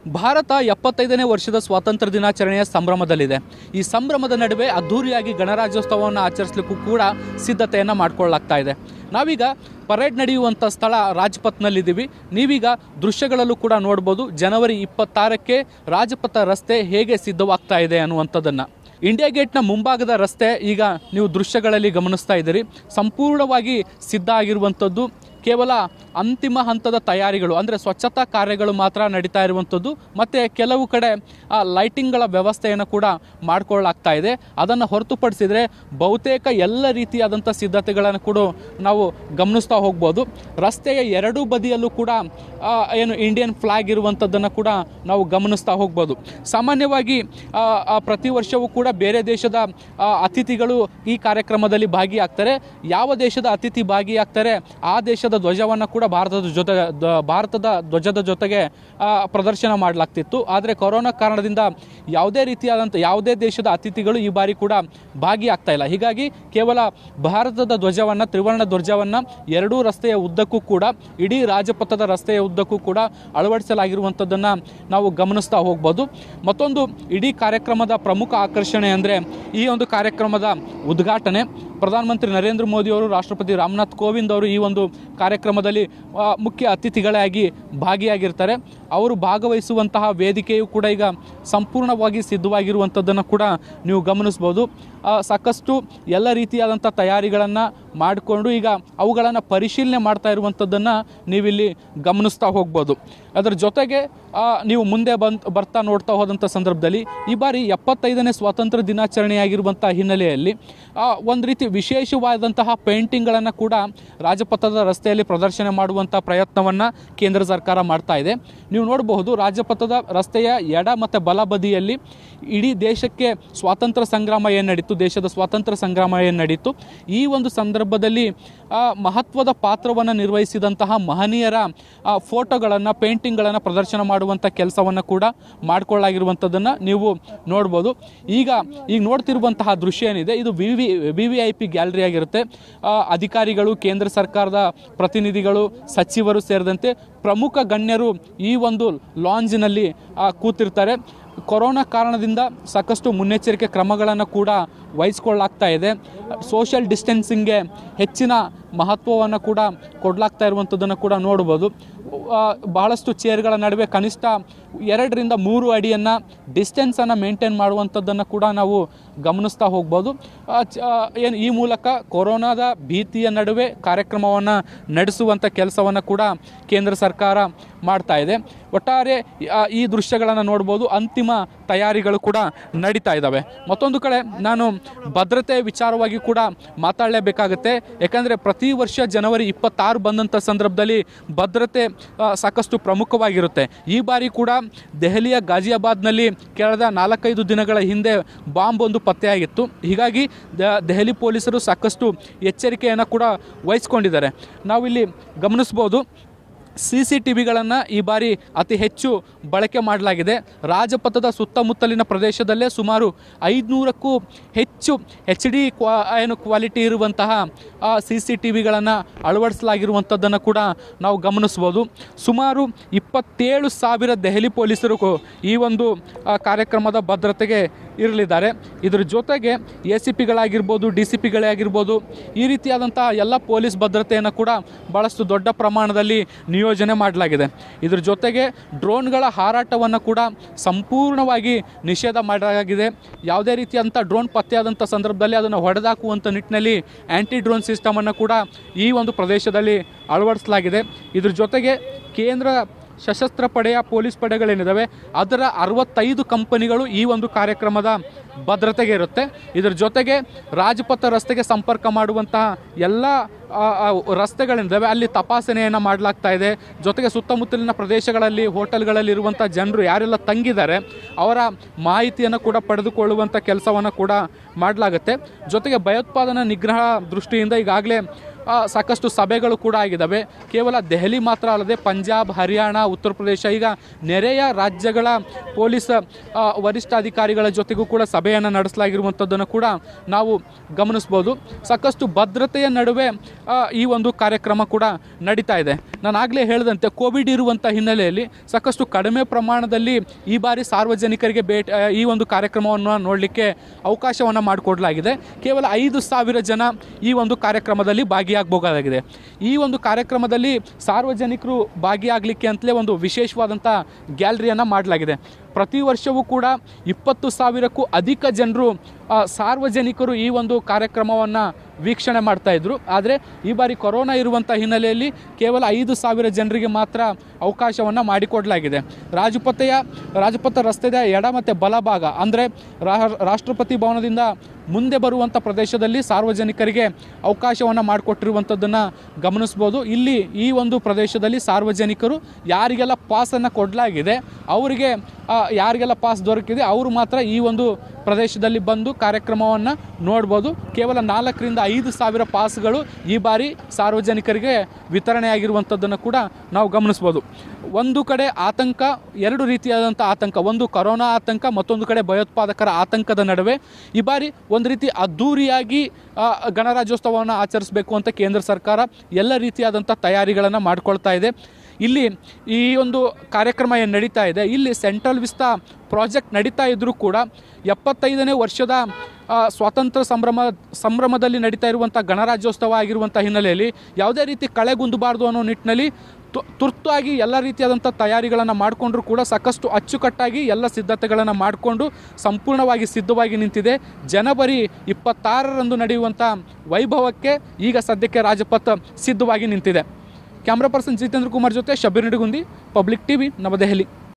ಭಾರತ ಎಪ್ಪತ್ತೈದನೇ ವರ್ಷದ ಸ್ವಾತಂತ್ರ್ಯ ದಿನಾಚರಣೆಯ ಸಂಭ್ರಮದಲ್ಲಿದೆ ಈ ಸಂಭ್ರಮದ ನಡುವೆ ಅದ್ಧೂರಿಯಾಗಿ ಗಣರಾಜ್ಯೋತ್ಸವವನ್ನು ಆಚರಿಸಲಿಕ್ಕೂ ಕೂಡ ಸಿದ್ಧತೆಯನ್ನು ಮಾಡಿಕೊಳ್ಳಲಾಗ್ತಾ ಇದೆ ನಾವೀಗ ಪರೇಡ್ ನಡೆಯುವಂಥ ಸ್ಥಳ ರಾಜ್ಪಥ್ನಲ್ಲಿದ್ದೀವಿ ನೀವೀಗ ದೃಶ್ಯಗಳಲ್ಲೂ ಕೂಡ ನೋಡ್ಬೋದು ಜನವರಿ ಇಪ್ಪತ್ತಾರಕ್ಕೆ ರಾಜಪಥ ರಸ್ತೆ ಹೇಗೆ ಸಿದ್ಧವಾಗ್ತಾ ಇದೆ ಅನ್ನುವಂಥದ್ದನ್ನು ಇಂಡಿಯಾ ಗೇಟ್ನ ಮುಂಭಾಗದ ರಸ್ತೆ ಈಗ ನೀವು ದೃಶ್ಯಗಳಲ್ಲಿ ಗಮನಿಸ್ತಾ ಇದ್ದೀರಿ ಸಂಪೂರ್ಣವಾಗಿ ಸಿದ್ಧ ಆಗಿರುವಂಥದ್ದು ಕೇವಲ ಅಂತಿಮ ಹಂತದ ತಯಾರಿಗಳು ಅಂದರೆ ಸ್ವಚ್ಛತಾ ಕಾರ್ಯಗಳು ಮಾತ್ರ ನಡೀತಾ ಇರುವಂಥದ್ದು ಮತ್ತು ಕೆಲವು ಕಡೆ ಆ ಲೈಟಿಂಗ್ಗಳ ವ್ಯವಸ್ಥೆಯನ್ನು ಕೂಡ ಮಾಡಿಕೊಳ್ಳಲಾಗ್ತಾ ಇದೆ ಅದನ್ನು ಹೊರತುಪಡಿಸಿದರೆ ಬಹುತೇಕ ಎಲ್ಲ ರೀತಿಯಾದಂಥ ಸಿದ್ಧತೆಗಳನ್ನು ಕೂಡ ನಾವು ಗಮನಿಸ್ತಾ ಹೋಗ್ಬೋದು ರಸ್ತೆಯ ಎರಡೂ ಬದಿಯಲ್ಲೂ ಕೂಡ ಆ, ಏನು ಇಂಡಿಯನ್ ಫ್ಲ್ಯಾಗ್ ಇರುವಂಥದ್ದನ್ನು ಕೂಡ ನಾವು ಗಮನಿಸ್ತಾ ಹೋಗ್ಬೋದು ಸಾಮಾನ್ಯವಾಗಿ ಆ, ಆ, ಪ್ರತಿ ವರ್ಷವೂ ಕೂಡ ಬೇರೆ ದೇಶದ ಆ, ಅತಿಥಿಗಳು ಈ ಕಾರ್ಯಕ್ರಮದಲ್ಲಿ ಭಾಗಿಯಾಗ್ತಾರೆ ಯಾವ ದೇಶದ ಅತಿಥಿ ಭಾಗಿಯಾಗ್ತಾರೆ ಆ ದೇಶದ ಧ್ವಜವನ್ನು ಕೂಡ ಭಾರತದ ಜೊತೆ ದ- ಭಾರತದ ಧ್ವಜದ ಜೊತೆಗೆ ಆ, ಪ್ರದರ್ಶನ ಮಾಡಲಾಗ್ತಿತ್ತು ಆದರೆ ಕೊರೋನಾ ಕಾರಣದಿಂದ ಯಾವುದೇ ರೀತಿಯಾದಂಥ ಯಾವುದೇ ದೇಶದ ಅತಿಥಿಗಳು ಈ ಬಾರಿ ಕೂಡ ಭಾಗಿಯಾಗ್ತಾ ಇಲ್ಲ ಹೀಗಾಗಿ ಕೇವಲ ಭಾರತದ ಧ್ವಜವನ್ನು ತ್ರಿವರ್ಣ ಧ್ವಜವನ್ನು ಎರಡೂ ರಸ್ತೆಯ ಉದ್ದಕ್ಕೂ ಕೂಡ ಇಡೀ ರಾಜಪಥದ ರಸ್ತೆಯ ಉದ್ದಕ್ಕೂ ಕೂಡ ಅಳವಡಿಸಲಾಗಿರುವಂಥದ್ದನ್ನು ನಾವು ಗಮನಿಸ್ತಾ ಹೋಗ್ಬೋದು ಮತ್ತೊಂದು ಇಡೀ ಕಾರ್ಯಕ್ರಮದ ಪ್ರಮುಖ ಆಕರ್ಷಣೆ ಅಂದರೆ ಈ ಒಂದು ಕಾರ್ಯಕ್ರಮದ ಉದ್ಘಾಟನೆ ಪ್ರಧಾನಮಂತ್ರಿ ನರೇಂದ್ರ ಮೋದಿ ಅವರು ರಾಷ್ಟ್ರಪತಿ ರಾಮನಾಥ್ ಕೋವಿಂದ್ ಅವರು ಈ ಒಂದು ಕಾರ್ಯಕ್ರಮದಲ್ಲಿ ಆ, ಮುಖ್ಯ ಅತಿಥಿಗಳಾಗಿ ಭಾಗಿಯಾಗಿರ್ತಾರೆ ಅವರು ಭಾಗವಹಿಸುವಂತಹ ವೇದಿಕೆಯು ಕೂಡ ಈಗ ಸಂಪೂರ್ಣವಾಗಿ ಸಿದ್ಧವಾಗಿರುವಂಥದ್ದನ್ನು ಕೂಡ ನೀವು ಗಮನಿಸ್ಬೋದು ಆ, ಸಾಕಷ್ಟು ಎಲ್ಲ ರೀತಿಯಾದಂಥ ತಯಾರಿಗಳನ್ನು ಮಾಡಿಕೊಂಡು ಈಗ ಅವುಗಳನ್ನು ಪರಿಶೀಲನೆ ಮಾಡ್ತಾ ಇರುವಂಥದ್ದನ್ನು ನೀವಿಲ್ಲಿ ಗಮನಿಸ್ತಾ ಹೋಗ್ಬೋದು ಅದರ ಜೊತೆಗೆ ಆ, ನೀವು ಮುಂದೆ ಬಂದು ಬರ್ತಾ ನೋಡ್ತಾ ಹೋದಂಥ ಸಂದರ್ಭದಲ್ಲಿ ಈ ಬಾರಿ ಎಪ್ಪತ್ತೈದನೇ ಸ್ವಾತಂತ್ರ್ಯ ದಿನಾಚರಣೆಯಾಗಿರುವಂಥ ಹಿನ್ನೆಲೆಯಲ್ಲಿ ಒಂದು ರೀತಿ ವಿಶೇಷವಾದಂತಹ ಪೇಂಟಿಂಗ್ಗಳನ್ನು ಕೂಡ ರಾಜಪಥದ ರಸ್ತೆಯಲ್ಲಿ ಪ್ರದರ್ಶನ ಮಾಡುವಂಥ ಪ್ರಯತ್ನವನ್ನು ಕೇಂದ್ರ ಸರ್ಕಾರ ಮಾಡ್ತಾ ಇದೆ ನೀವು ನೋಡಬಹುದು ರಾಜಪಥದ ರಸ್ತೆಯ ಎಡ ಮತ್ತು ಬಲ ಬದಿಯಲ್ಲಿ ಇಡೀ ದೇಶಕ್ಕೆ ಸ್ವಾತಂತ್ರ್ಯ ಸಂಗ್ರಾಮ ಏನು ನಡೀತು ದೇಶದ ಸ್ವಾತಂತ್ರ್ಯ ಸಂಗ್ರಾಮ ಏನು ನಡೀತು ಈ ಒಂದು ಸಂದರ್ಭದಲ್ಲಿ ಆ, ಮಹತ್ವದ ಪಾತ್ರವನ್ನು ನಿರ್ವಹಿಸಿದಂತಹ ಮಹನೀಯರ ಫೋಟೋಗಳನ್ನು ಪೇಂಟಿಂಗ್ಗಳನ್ನು ಪ್ರದರ್ಶನ ಮಾಡುವಂಥ ಕೆಲಸವನ್ನು ಕೂಡ ಮಾಡಿಕೊಳ್ಳಾಗಿರುವಂಥದ್ದನ್ನು ನೀವು ನೋಡ್ಬೋದು ಈಗ ಈಗ ನೋಡ್ತಿರುವಂತಹ ದೃಶ್ಯ ಏನಿದೆ ಇದು V V V V I P gallery ಆಗಿರುತ್ತೆ ಆ, ಅಧಿಕಾರಿಗಳು ಕೇಂದ್ರ ಸರ್ಕಾರದ ಪ್ರತಿನಿಧಿಗಳು ಸಚಿವರು ಸೇರಿದಂತೆ ಪ್ರಮುಖ ಗಣ್ಯರು ಈ ಒಂದು ಲಾಂಜಿನಲ್ಲಿ ಆ, ಕೂತಿರ್ತಾರೆ ಕೊರೋನಾ ಕಾರಣದಿಂದ ಸಾಕಷ್ಟು ಮುನ್ನೆಚ್ಚರಿಕೆ ಕ್ರಮಗಳನ್ನು ಕೂಡ ವಹಿಸ್ಕೊಳ್ಳಾಗ್ತಾ ಇದೆ ಸೋಷಿಯಲ್ ಡಿಸ್ಟೆನ್ಸಿಂಗ್ಗೆ ಹೆಚ್ಚಿನ ಮಹತ್ವವನ್ನು ಕೂಡ ಕೊಡಲಾಗ್ತಾ ಇರುವಂಥದ್ದನ್ನು ಕೂಡ ನೋಡ್ಬೋದು ಆ, ಬಹಳಷ್ಟು ಚೇರ್ಗಳ ನಡುವೆ ಕನಿಷ್ಠ ಎರಡರಿಂದ ಮೂರು ಅಡಿಯನ್ನು ಡಿಸ್ಟೆನ್ಸನ್ನು ಮೇಂಟೈನ್ ಮಾಡುವಂಥದ್ದನ್ನು ಕೂಡ ನಾವು ಗಮನಿಸ್ತಾ ಹೋಗ್ಬೋದು ಆ, ಚ- ಆ, ಏನು ಈ ಮೂಲಕ ಕೊರೋನಾದ ಭೀತಿಯ ನಡುವೆ ಕಾರ್ಯಕ್ರಮವನ್ನು ನಡೆಸುವಂಥ ಕೆಲಸವನ್ನು ಕೂಡ ಕೇಂದ್ರ ಸರ್ಕಾರ ಮಾಡ್ತಾ ಇದೆ ಒಟ್ಟಾರೆ ಆ, ಈ ದೃಶ್ಯಗಳನ್ನು ನೋಡ್ಬೋದು ಅಂತಿಮ ತಯಾರಿಗಳು ಕೂಡ ನಡೀತಾ ಇದ್ದಾವೆ ಮತ್ತೊಂದು ಕಡೆ ನಾನು ಭದ್ರತೆ ವಿಚಾರವಾಗಿ ಕೂಡ ಮಾತಾಡಲೇಬೇಕಾಗುತ್ತೆ ಯಾಕಂದರೆ ಪ್ರತಿ ವರ್ಷ ಜನವರಿ ಇಪ್ಪತ್ತಾರು ಬಂದಂಥ ಸಂದರ್ಭದಲ್ಲಿ ಭದ್ರತೆ ಆ, ಸಾಕಷ್ಟು ಪ್ರಮುಖವಾಗಿರುತ್ತೆ ಈ ಬಾರಿ ಕೂಡ ದೆಹಲಿಯ ಗಾಜಿಯಾಬಾದ್ನಲ್ಲಿ ಕಳೆದ ನಾಲ್ಕೈದು ದಿನಗಳ ಹಿಂದೆ ಬಾಂಬ್ ಒಂದು ಪತ್ತೆಯಾಗಿತ್ತು ಹೀಗಾಗಿ ದ- ದೆಹಲಿ ಪೊಲೀಸರು ಸಾಕಷ್ಟು ಎಚ್ಚರಿಕೆಯನ್ನು ಕೂಡ ವಹಿಸ್ಕೊಂಡಿದ್ದಾರೆ ನಾವಿಲ್ಲಿ ಗಮನಿಸ್ಬೋದು ಸಿ ಸಿ ಟಿ ವಿಗಳನ್ನು ಈ ಬಾರಿ ಅತಿ ಹೆಚ್ಚು ಬಳಕೆ ಮಾಡಲಾಗಿದೆ ರಾಜಪಥದ ಸುತ್ತಮುತ್ತಲಿನ ಪ್ರದೇಶದಲ್ಲೇ ಸುಮಾರು ಐದುನೂರಕ್ಕೂ ಹೆಚ್ಚು ಎಚ್ ಡಿ ಕ್ವಾ ಏನು ಕ್ವಾಲಿಟಿ ಇರುವಂತಹ ಸಿ ಸಿ ಟಿ ವಿಗಳನ್ನು ಅಳವಡಿಸಲಾಗಿರುವಂಥದ್ದನ್ನು ಕೂಡ ನಾವು ಗಮನಿಸ್ಬೋದು ಸುಮಾರು ಇಪ್ಪತ್ತೇಳು ಸಾವಿರ ದೆಹಲಿ ಪೊಲೀಸರು ಕೂ- ಈ ಒಂದು ಆ, ಕಾರ್ಯಕ್ರಮದ ಭದ್ರತೆಗೆ ಇರಲಿದ್ದಾರೆ ಇದ್ರ ಜೊತೆಗೆ ಎ ಸಿ ಪಿಗಳಾಗಿರ್ಬೋದು ಡಿ ಸಿ ಪಿಗಳೇ ಆಗಿರ್ಬೋದು ಈ ರೀತಿಯಾದಂಥ ಎಲ್ಲ ಪೊಲೀಸ್ ಭದ್ರತೆಯನ್ನು ಕೂಡ ಭಾಳಷ್ಟು ದೊಡ್ಡ ಪ್ರಮಾಣದಲ್ಲಿ ನಿಯೋಜನೆ ಮಾಡಲಾಗಿದೆ ಇದ್ರ ಜೊತೆಗೆ ಡ್ರೋನ್ಗಳ ಹಾರಾಟವನ್ನು ಕೂಡ ಸಂಪೂರ್ಣವಾಗಿ ನಿಷೇಧ ಮಾಡಲಾಗಿದೆ ಯಾವುದೇ ರೀತಿಯಾದಂಥ ಡ್ರೋನ್ ಪತ್ತೆಯಾದಂಥ ಸಂದರ್ಭದಲ್ಲಿ ಅದನ್ನು ಹೊಡೆದಾಕುವಂಥ ನಿಟ್ಟಿನಲ್ಲಿ ಆ್ಯಂಟಿ ಡ್ರೋನ್ ಸಿಸ್ಟಮನ್ನು ಕೂಡ ಈ ಒಂದು ಪ್ರದೇಶದಲ್ಲಿ ಅಳವಡಿಸಲಾಗಿದೆ ಇದ್ರ ಜೊತೆಗೆ ಕೇಂದ್ರ ಸಶಸ್ತ್ರ ಪಡೆಯ ಪೊಲೀಸ್ ಪಡೆಗಳೇನಿದ್ದಾವೆ ಅದರ ಅರವತ್ತೈದು ಕಂಪನಿಗಳು ಈ ಒಂದು ಕಾರ್ಯಕ್ರಮದ ಭದ್ರತೆಗೆ ಇರುತ್ತೆ ಇದರ ಜೊತೆಗೆ ರಾಜಪಥ ರಸ್ತೆಗೆ ಸಂಪರ್ಕ ಮಾಡುವಂತಹ ಎಲ್ಲ ಆ, ಆ, ರಸ್ತೆಗಳೇನಿದ್ದಾವೆ ಅಲ್ಲಿ ತಪಾಸಣೆಯನ್ನು ಮಾಡಲಾಗ್ತಾ ಇದೆ ಜೊತೆಗೆ ಸುತ್ತಮುತ್ತಲಿನ ಪ್ರದೇಶಗಳಲ್ಲಿ ಹೋಟೆಲ್ಗಳಲ್ಲಿ ಇರುವಂಥ ಜನರು ಯಾರೆಲ್ಲ ತಂಗಿದ್ದಾರೆ ಅವರ ಮಾಹಿತಿಯನ್ನು ಕೂಡ ಪಡೆದುಕೊಳ್ಳುವಂಥ ಕೆಲಸವನ್ನು ಕೂಡ ಮಾಡಲಾಗುತ್ತೆ ಜೊತೆಗೆ ಭಯೋತ್ಪಾದನಾ ನಿಗ್ರಹ ದೃಷ್ಟಿಯಿಂದ ಈಗಾಗಲೇ ಆ, ಸಾಕಷ್ಟು ಸಭೆಗಳು ಕೂಡ ಆಗಿದ್ದಾವೆ ಕೇವಲ ದೆಹಲಿ ಮಾತ್ರ ಅಲ್ಲದೆ ಪಂಜಾಬ್ ಹರಿಯಾಣ ಉತ್ತರ ಪ್ರದೇಶ ಈಗ ನೆರೆಯ ರಾಜ್ಯಗಳ ಪೊಲೀಸ್ ಆ, ವರಿಷ್ಠಾಧಿಕಾರಿಗಳ ಜೊತೆಗೂ ಕೂಡ ಸಭೆಯನ್ನು ನಡೆಸಲಾಗಿರುವಂಥದ್ದನ್ನು ಕೂಡ ನಾವು ಗಮನಿಸ್ಬೋದು ಸಾಕಷ್ಟು ಭದ್ರತೆಯ ನಡುವೆ ಆ, ಈ ಒಂದು ಕಾರ್ಯಕ್ರಮ ಕೂಡ ನಡೀತಾ ಇದೆ ನಾನು ಆಗಲೇ ಹೇಳಿದಂತೆ ಕೋವಿಡ್ ಇರುವಂಥ ಹಿನ್ನೆಲೆಯಲ್ಲಿ ಸಾಕಷ್ಟು ಕಡಿಮೆ ಪ್ರಮಾಣದಲ್ಲಿ ಈ ಬಾರಿ ಸಾರ್ವಜನಿಕರಿಗೆ ಭೇಟಿ ಆ, ಈ ಒಂದು ಕಾರ್ಯಕ್ರಮವನ್ನು ನೋಡಲಿಕ್ಕೆ ಅವಕಾಶವನ್ನು ಮಾಡಿಕೊಡಲಾಗಿದೆ ಕೇವಲ ಐದು ಸಾವಿರ ಜನ ಈ ಒಂದು ಕಾರ್ಯಕ್ರಮದಲ್ಲಿ ಭಾಗಿಯಾಗಬಹುದಾಗಿದೆ ಈ ಒಂದು ಕಾರ್ಯಕ್ರಮದಲ್ಲಿ ಸಾರ್ವಜನಿಕರು ಭಾಗಿಯಾಗಲಿಕ್ಕೆ ಅಂತಲೇ ಒಂದು ವಿಶೇಷವಾದಂಥ ಗ್ಯಾಲರಿಯನ್ನು ಮಾಡಲಾಗಿದೆ ಪ್ರತಿ ವರ್ಷವೂ ಕೂಡ ಇಪ್ಪತ್ತು ಸಾವಿರಕ್ಕೂ ಅಧಿಕ ಜನರು ಆ, ಸಾರ್ವಜನಿಕರು ಈ ಒಂದು ಕಾರ್ಯಕ್ರಮವನ್ನು ವೀಕ್ಷಣೆ ಮಾಡ್ತಾ ಇದ್ರು ಆದರೆ ಈ ಬಾರಿ ಕೊರೋನಾ ಇರುವಂಥ ಹಿನ್ನೆಲೆಯಲ್ಲಿ ಕೇವಲ ಐದು ಸಾವಿರ ಜನರಿಗೆ ಮಾತ್ರ ಅವಕಾಶವನ್ನು ಮಾಡಿಕೊಡಲಾಗಿದೆ ರಾಜಪಥೆಯ ರಾಜಪಥ ರಸ್ತೆಯ ಎಡ ಮತ್ತು ಬಲಭಾಗ ಅಂದರೆ ರಾಷ್ಟ್ರಪತಿ ಭವನದಿಂದ ಮುಂದೆ ಬರುವಂಥ ಪ್ರದೇಶದಲ್ಲಿ ಸಾರ್ವಜನಿಕರಿಗೆ ಅವಕಾಶವನ್ನು ಮಾಡಿಕೊಟ್ಟಿರುವಂಥದ್ದನ್ನು ಗಮನಿಸ್ಬೋದು ಇಲ್ಲಿ ಈ ಒಂದು ಪ್ರದೇಶದಲ್ಲಿ ಸಾರ್ವಜನಿಕರು ಯಾರಿಗೆಲ್ಲ ಪಾಸನ್ನು ಕೊಡಲಾಗಿದೆ ಅವರಿಗೆ ಆ, ಯಾರಿಗೆಲ್ಲ ಪಾಸ್ ದೊರಕಿದೆ ಅವರು ಮಾತ್ರ ಈ ಒಂದು ಪ್ರದೇಶದಲ್ಲಿ ಬಂದು ಕಾರ್ಯಕ್ರಮವನ್ನು ನೋಡ್ಬೋದು ಕೇವಲ ನಾಲ್ಕರಿಂದ ಐದು ಸಾವಿರ ಪಾಸ್ಗಳು ಈ ಬಾರಿ ಸಾರ್ವಜನಿಕರಿಗೆ ವಿತರಣೆಯಾಗಿರುವಂಥದ್ದನ್ನು ಕೂಡ ನಾವು ಗಮನಿಸ್ಬೋದು ಒಂದು ಕಡೆ ಆತಂಕ ಎರಡು ರೀತಿಯಾದಂಥ ಆತಂಕ ಒಂದು ಕರೋನಾ ಆತಂಕ ಮತ್ತೊಂದು ಕಡೆ ಭಯೋತ್ಪಾದಕರ ಆತಂಕದ ನಡುವೆ ಈ ಬಾರಿ ಒಂದು ರೀತಿ ಅದ್ಧೂರಿಯಾಗಿ ಆ, ಗಣರಾಜ್ಯೋತ್ಸವವನ್ನು ಆಚರಿಸಬೇಕು ಅಂತ ಕೇಂದ್ರ ಸರ್ಕಾರ ಎಲ್ಲ ರೀತಿಯಾದಂಥ ತಯಾರಿಗಳನ್ನು ಮಾಡ್ಕೊಳ್ತಾ ಇದೆ ಇಲ್ಲಿ ಈ ಒಂದು ಕಾರ್ಯಕ್ರಮ ಏನು ನಡೀತಾ ಇದೆ ಇಲ್ಲಿ ಸೆಂಟ್ರಲ್ ವಿಸ್ತಾ ಪ್ರಾಜೆಕ್ಟ್ ನಡೀತಾ ಇದ್ದರೂ ಕೂಡ ಎಪ್ಪತ್ತೈದನೇ ವರ್ಷದ ಆ, ಸ್ವಾತಂತ್ರ್ಯ ಸಂಭ್ರಮ ಸಂಭ್ರಮದಲ್ಲಿ ನಡೀತಾ ಇರುವಂಥ ಗಣರಾಜ್ಯೋತ್ಸವ ಆಗಿರುವಂಥ ಹಿನ್ನೆಲೆಯಲ್ಲಿ ಯಾವುದೇ ರೀತಿ ಕಳೆಗುಂದಬಾರ್ದು ಅನ್ನೋ ನಿಟ್ಟಿನಲ್ಲಿ ತು- ತುರ್ತಾಗಿ ಎಲ್ಲ ರೀತಿಯಾದಂಥ ತಯಾರಿಗಳನ್ನು ಮಾಡಿಕೊಂಡ್ರೂ ಕೂಡ ಸಾಕಷ್ಟು ಅಚ್ಚುಕಟ್ಟಾಗಿ ಎಲ್ಲ ಸಿದ್ಧತೆಗಳನ್ನು ಮಾಡಿಕೊಂಡು ಸಂಪೂರ್ಣವಾಗಿ ಸಿದ್ಧವಾಗಿ ನಿಂತಿದೆ ಜನವರಿ ಇಪ್ಪತ್ತಾರರಂದು ನಡೆಯುವಂಥ ವೈಭವಕ್ಕೆ ಈಗ ಸದ್ಯಕ್ಕೆ ರಾಜಪಥ ಸಿದ್ಧವಾಗಿ ನಿಂತಿದೆ ಕ್ಯಾಮ್ರಾ ಪರ್ಸನ್ ಜಿತೇಂದ್ರ ಕುಮಾರ್ ಜೊತೆ ಶಬೀರ್ ನಿಡಗುಂದಿ ಪಬ್ಲಿಕ್ ಟಿವಿ ನವದೆಹಲಿ